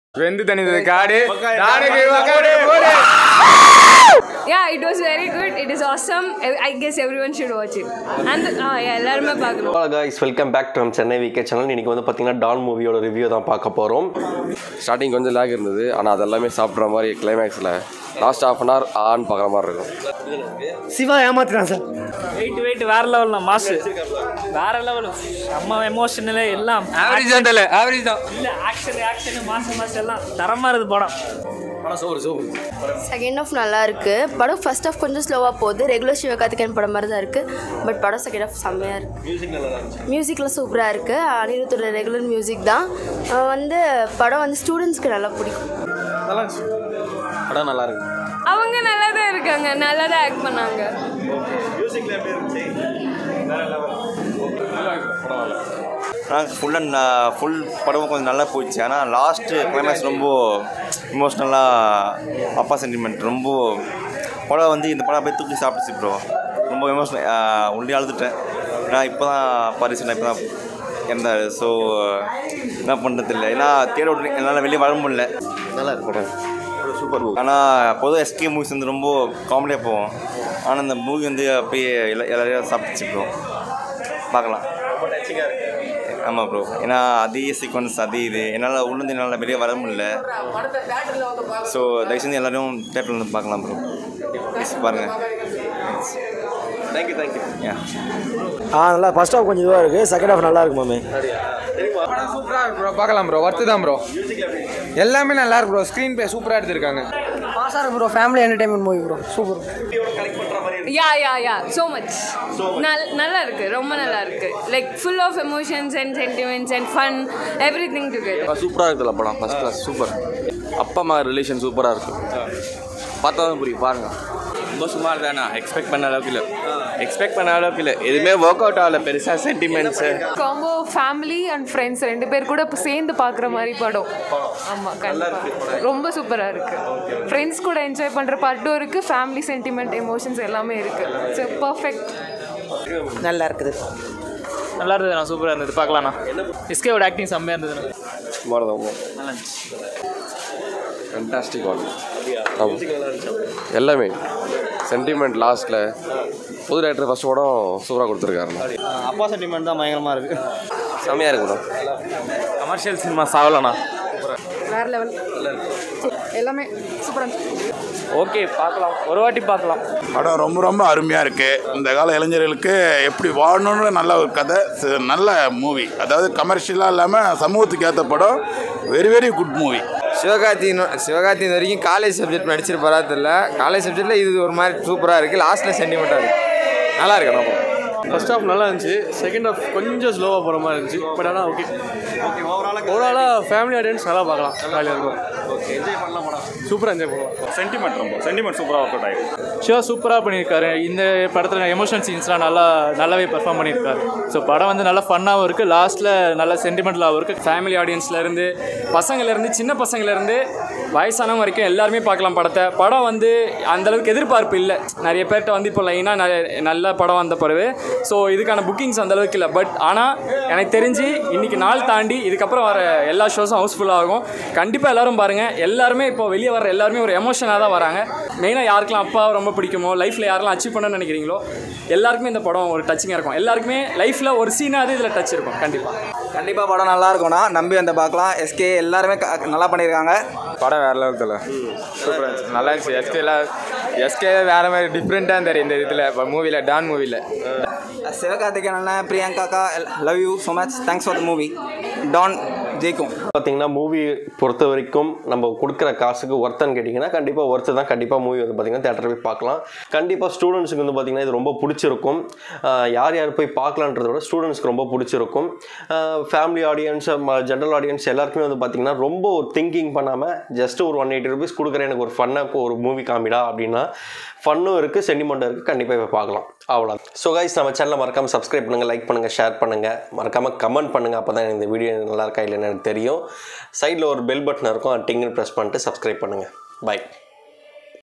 வெந்து தனித்தது காடு நாடுக்கு வக்காடு போடு Yeah, it was very good. It is awesome. I I guess everyone should watch it. And uh, yeah, எல்லாருமே பார்க்கணும் hello guys welcome back to Chennai வீக்கே channel இன்னைக்கு வந்து பார்த்தீங்கன்னா டான் மூவியோட ரிவ்யூ தான் பார்க்க போகிறோம் ஸ்டார்டிங் கொஞ்சம் லேக் இருந்தது ஆனால் அதெல்லாமே சாப்பிட்ற மாதிரி கிளைமேக்ஸில் last half an hour on பார்க்குற மாதிரி இருக்கும் சிவா ஏமாத்துறான் சார் வெயிட் வெயிட் வேற லெவலில் மாசு வேற லெவல் அம்மா எமோஷனலு எல்லாம் ஆவரேஜ் தான் தல ஆவரேஜ் தான் இல்லை ஆக்ஷன் ஆக்ஷன் மாசு மாசு எல்லாம் தரமாக இருக்குது படம் செகண்ட் ஆஃப் நல்லா இருக்கு படம் ஃபர்ஸ்ட் ஆஃப் கொஞ்சம் ஸ்லோவாக போகுது ரெகுலர் சிவகார்த்திகேயன் படம் மாதிரி தான் இருக்கு பட் படம் செகண்ட் ஆஃப் செம்மையாக இருக்கு மியூசிக்லாம் சூப்பராக இருக்கு அனிருத்தோட ரெகுலர் மியூசிக் தான் அஹ் வந்து படம் வந்து ஸ்டூடெண்ட்ஸ்க்கு நல்லா பிடிக்கும் படம் நல்லா இருக்கு அவங்க நல்லா தான் இருக்காங்க நல்லா தான் ஆக்ட் பண்ணாங்க ஆனால் ஃபுல் அண்ட் ஃபுல் படம் கொஞ்சம் நல்லா போச்சு ஆனால் லாஸ்ட்டு கிளைமேக்ஸ் ரொம்ப இமோஷ்னலாக அப்பா சென்டிமெண்ட் ரொம்ப படம் வந்து இந்த படம் அப்படியே தூக்கி சாப்பிட்டுச்சு ப்ரோ ரொம்ப எமோஷனல் உள்ளே அழுதுட்டேன் ஏன்னா இப்போ தான் பரிசு இப்போ தான் இருந்தார் ஸோ என்ன பண்ணுறது இல்லை ஏன்னா தேட விட்டு என்னால் வெளியே வர முடியல நல்லா இருக்கு படம் சூப்பர் மூவி ஆனால் பொதுவாக எஸ்கே மூவிஸ் வந்து ரொம்ப காமெடியாக போவோம் ஆனால் இந்த மூவி வந்து அப்படியே எல்லா எல்லாரையும் சாப்பிட்டுச்சு ப்ரோ பார்க்கலாம் ஆமாம் ப்ரோ ஏன்னா அதே சீக்வன்ஸ் அதே இது என்னால் உள்ளது என்னால் வெளியே வர முடியல ஸோ தயவு செஞ்சு எல்லாரும் தேட்டரில் வந்து பார்க்கலாம் ப்ரோ ப்ளீஸ் பாருங்கள் தேங்க்யூ தேங்க்யூ யா ஆ நல்லா ஃபர்ஸ்ட் ஹாஃப் கொஞ்சம் இதுவாக இருக்குது செகண்ட் ஹாஃப் நல்லா இருக்கு மாமே சூப்பராக இருக்கு ப்ரோ பார்க்கலாம் ப்ரோ ஒர்த்து தான் ப்ரோ எல்லாமே நல்லா இருக்கு ப்ரோ ஸ்க்ரீன் ப்ளே சூப்பராக எடுத்திருக்காங்க பாஸாக இருக்கு bro family entertainment movie bro super yeah yeah yeah so much நல் நல்லா இருக்கு ரொம்ப நல்லா இருக்கு like full of emotions and sentiments and fun everything together சூப்பராக இருக்குல்ல படம் ஃபஸ்ட் கிளாஸ் சூப்பர் அப்பா அம்மா ரிலேஷன் சூப்பராக இருக்கும் பார்த்தா தான் புரியும் பாருங்க ரொம்ப சுமார் தானே எக்ஸ்பெக்ட் பண்ண அளவுக்கு இல்லை எக்ஸ்பெக்ட் பண்ண அளவுக்கு இல்லை எதுவுமே ஒர்க் அவுட் ஆகல பெருசாக sentiments combo family and friends ரெண்டு பேர் கூட இப்போ சேர்ந்து பார்க்குற மாதிரி படம் ஆமாம் கண்டிப்பாக ரொம்ப சூப்பராக இருக்குது ஃப்ரெண்ட்ஸ் கூட என்ஜாய் பண்ணுற பார்ட்டும் இருக்குது ஃபேமிலி சென்டிமெண்ட் எமோஷன்ஸ் எல்லாமே இருக்குது ஸோ பர்ஃபெக்ட் நல்லா இருக்குது நல்லா இருந்தது நான் சூப்பராக இருந்தது பார்க்கலாம்ண்ணா எஸ்கேவோட ஆக்டிங் செம்மையாக இருந்தது சுமார் தான் ஃபண்டாஸ்டிக் ஒன் எல்லாமே சென்டிமெண்ட் லாஸ்ட்டில் புது டேரக்டர் ஃபஸ்ட் படம் சூப்பராக கொடுத்துருக்காரு அப்பா சென்டிமெண்ட் தான் பயங்கரமாக இருக்குது செம்மையாக இருக்கு ப்ரோ கமர்ஷியல் சினிமா சாவலண்ணா வேற லெவல் எல்லாமே சூப்பராக ஓகே பார்க்கலாம் ஒரு வாட்டி பார்க்கலாம் படம் ரொம்ப ரொம்ப அருமையாக இருக்குது இந்த கால இளைஞர்களுக்கு எப்படி வாழணும்னு நல்ல ஒரு கதை ச- நல்ல மூவி அதாவது கமர்ஷியலாக இல்லாமல் சமூகத்துக்கு ஏற்ற படம் வெரி வெரி குட் மூவி சிவகார்த்தியின் சிவகார்த்தியின் வரைக்கும் காலேஜ் சப்ஜெக்ட் நடிச்சிருப்பாரா தெரியல காலேஜ் சப்ஜெக்டில் இது ஒரு மாதிரி சூப்பராக இருக்குது லாஸ்ட்டில் சென்டிமெண்ட்டாக இருக்குது நல்லா இருக்கு நம்ம ஃபர்ஸ்ட் ஹாஃப் நல்லா இருந்துச்சு செகண்ட் ஹாஃப் கொஞ்சம் ஸ்லோவாக போகிற மாதிரி இருந்துச்சு பட் ஆனால் ஓகே ஓகே ஓவராலாக ஃபேமிலி ஆடியன்ஸ் நல்லா பார்க்கலாம் ஜாலியாக இருக்கும் ஓகே என்ஜாய் பண்ணலாம் படம் சூப்பராக என்ஜாய் பண்ணலாம் சென்டிமெண்ட் ரொம்ப சென்டிமெண்ட் சூப்பராக ஒர்க் அவுட் ஆகிருக்கு ஷிவா சூப்பராக பண்ணியிருக்காரு இந்த படத்தில் எமோஷன் சீன்ஸ்லாம் நல்லா நல்லாவே பெர்ஃபார்ம் பண்ணியிருக்காரு ஸோ படம் வந்து நல்லா ஃபன்னாகவும் இருக்குது லாஸ்ட்டில் நல்ல சென்டிமெண்டலாகவும் இருக்குது ஃபேமிலி ஆடியன்ஸ்லேருந்து பசங்கள்லேருந்து சின்ன பசங்கள்லேருந்து வயசானவங்க வரைக்கும் எல்லாருமே பார்க்கலாம் படத்தை படம் வந்து அந்தளவுக்கு எதிர்பார்ப்பு இல்லை நிறைய பேர்கிட்ட வந்து இப்போ லைனாக நிறைய நல்ல படம் வந்த பிறகு ஸோ இதுக்கான புக்கிங்ஸ் அந்த அளவுக்கு இல்லை பட் ஆனால் எனக்கு தெரிஞ்சு இன்றைக்கி நாள் தாண்டி இதுக்கப்புறம் வர எல்லா ஷோஸும் ஹவுஸ்ஃபுல்லாக ஆகும் கண்டிப்பாக எல்லாரும் பாருங்கள் எல்லாருமே இப்போ வெளியே வர எல்லாருமே ஒரு எமோஷனாக தான் வராங்க மெயினாக யாருக்கெல்லாம் அப்பா ரொம்ப பிடிக்குமோ லைஃப்பில் யாரெல்லாம் அச்சீவ் பண்ணணும்னு நினைக்கிறீங்களோ எல்லாருக்குமே இந்த படம் ஒரு டச்சிங்காக இருக்கும் எல்லாருக்குமே லைஃப்பில் ஒரு சீனாவது இதில் டச் இருக்கும் கண்டிப்பாக கண்டிப்பாக படம் நல்லா இருக்கும்னா நம்பி வந்து பார்க்கலாம் எஸ்கே எல்லாருமே நல்லா பண்ணியிருக்காங்க படம் வேறு லெவல் தல சூப்பராக இருந்துச்சு நல்லா இருந்துச்சு எஸ்கேல எஸ்கே வேறு மாதிரி டிஃப்ரெண்ட்டாக தெரியும் இந்த இதில் இப்போ மூவியில் டான் மூவியில் சிவகார்த்திகேயன் அண்ணன் பிரியங்காக்கா love you so much thanks for the movie Don ஜெயிக்கும் பார்த்தீங்கன்னா மூவி பொறுத்த வரைக்கும் நம்ம கொடுக்குற காசுக்கு ஒர்த்தன்னு கேட்டிங்கன்னா கண்டிப்பாக ஒர்த்து தான் கண்டிப்பாக மூவி வந்து பார்த்தீங்கன்னா தேட்டர் போய் பார்க்கலாம் கண்டிப்பாக ஸ்டூடெண்ட்ஸுக்கு வந்து பார்த்தீங்கன்னா இது ரொம்ப பிடிச்சிருக்கும் ஆஹ் யார் யார் போய் பார்க்கலான்றத விட ஸ்டூடெண்ட்ஸ்க்கு ரொம்ப பிடிச்சிருக்கும் ஃபேமிலி ஆடியன்ஸ் ஜென்ரல் ஆடியன்ஸ் எல்லாருக்குமே வந்து பார்த்தீங்கன்னா ரொம்ப ஒரு திங்கிங் பண்ணாமல் ஜஸ்ட் ஒரு ஒன் எயிட்டி ருபீஸ் கொடுக்குற எனக்கு ஒரு ஃபன்னாக ஒரு மூவி காமிடா அப்படின்னா ஃபன்னும் இருக்குது சென்டிமெண்ட்டும் இருக்குது கண்டிப்பாக போய் பார்க்கலாம் அவ்வளோ ஸோ கைஸ் நம்ம சேனலை மறக்காமல் சப்ஸ்கிரைப் பண்ணுங்கள் லைக் பண்ணுங்கள் ஷேர் பண்ணுங்கள் மறக்காமல் கமெண்ட் பண்ணுங்கள் அப்போ தான் இந்த வீடியோ நல்லா இருக்கா இல்லைன்னு எனக்கு தெரியும் சைடில் ஒரு பெல் பட்டன் இருக்கும் டிங்குன்னு ப்ரெஸ் பண்ணிட்டு சப்ஸ்கிரைப் பண்ணுங்கள் பை